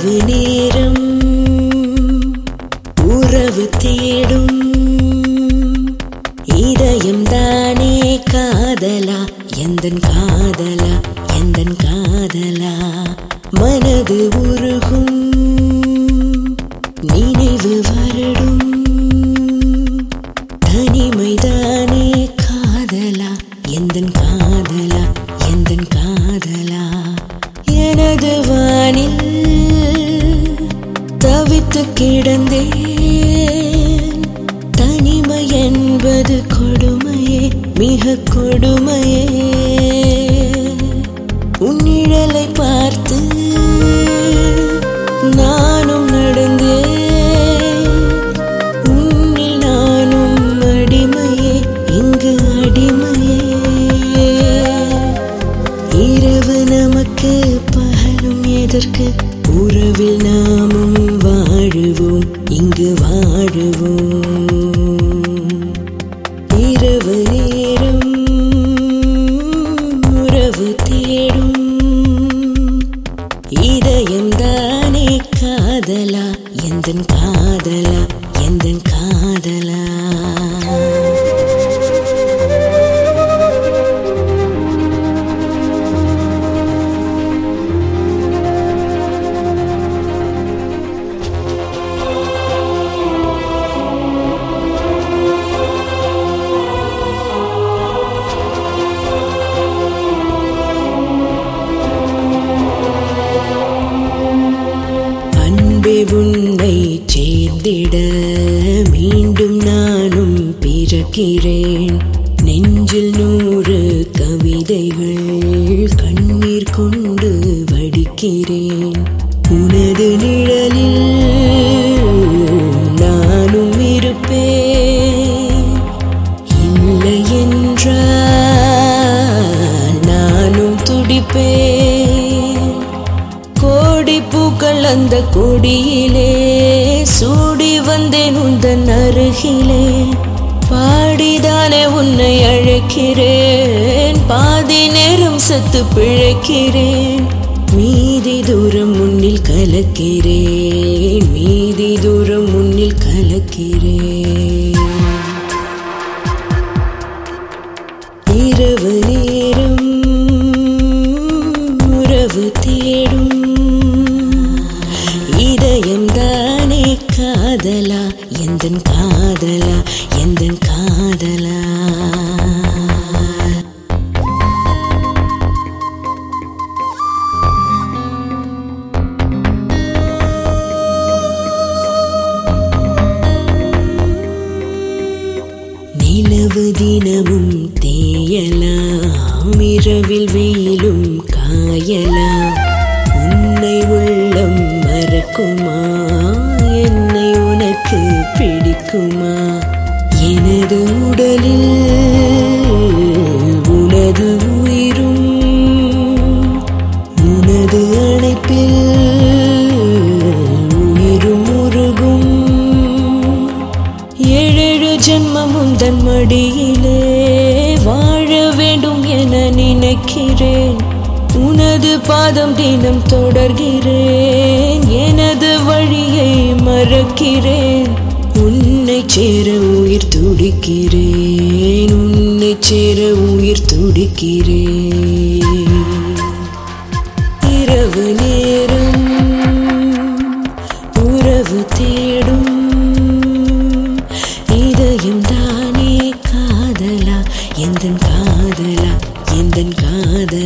இரவு நேரம் உறவு தேடும் இதயம் தானே காதலா எந்தன் காதலா எந்தன் காதலா மனது உருகும் நினைவு வரடும் தனிமைதானே காதலா எந்தன் காதலா எந்தன் காதலா எனது வானில் தவித்து கிடந்தேன் தனிமை என்பது கொடுமையே மிக கொடுமையே உன் நிழலை பார்த்து நானும் நடந்தேன் உன்னில் நானும் அடிமையே இங்கு அடிமையே இரவு நமக்கு பகலும் எதற்கு உறவில் நாமும் வாழுவோம் இங்கு வாழுவோம் இரவு நேரம் உறவு தேடும் இதயம் தானே காதலா எந்தன் காதலா எந்தன் காதலா அன்பே உன்னை சேர்ந்திட மீண்டும் நானும் பிறக்கிறேன் நெஞ்சில் நூறு கவிதைகள் கண்ணீர் கொண்டு வடிக்கிறேன் உனது நிழலில் நானும் இருப்பேன் இல்லை என்றால் நானும் துடிப்பேன் கோடி பூக்கள் அந்த கொடியிலே சூடி வந்தேன் உந்தன் அருகிலே பாடிதானே உன்னை அழைக்கிறேன் பாதி நேரம் சத்து பிழைக்கிறேன் மீதி தூரம் முன்னில் கலக்கிறேன் மீதி தூரம் முன்னில் கலக்கிறேன் இரவு நேரம் உறவு தேடும் இதயம் தானே காதலா எந்தன் காதலா எந்தன் காதலா நிலவு தினமும் தேயலாம் இரவில் வெயிலும் காயலாம் உன்னை உள்ளம் மறக்குமா என்னை உனக்கு பிடிக்குமா எனது உடலில் உனது உயிரும் உனது அணைப்பில் உயிரும் உருகும் ஏழேழு ஜென்மமும் தன் மடியிலே வாழ வேண்டும் என நினைக்கிறேன் உனது பாதம் தினம் தொடர்கிறேன் எனது வழியை மறக்கிறேன் உன்னை சேர உயிர் துடிக்கிறேன் உன்னை சேர உயிர் துடிக்கிறேன் இரவு நேரம் உறவு தேடும் இதயம் தானே காதலா எந்தன் காதலா எந்தன் காதலா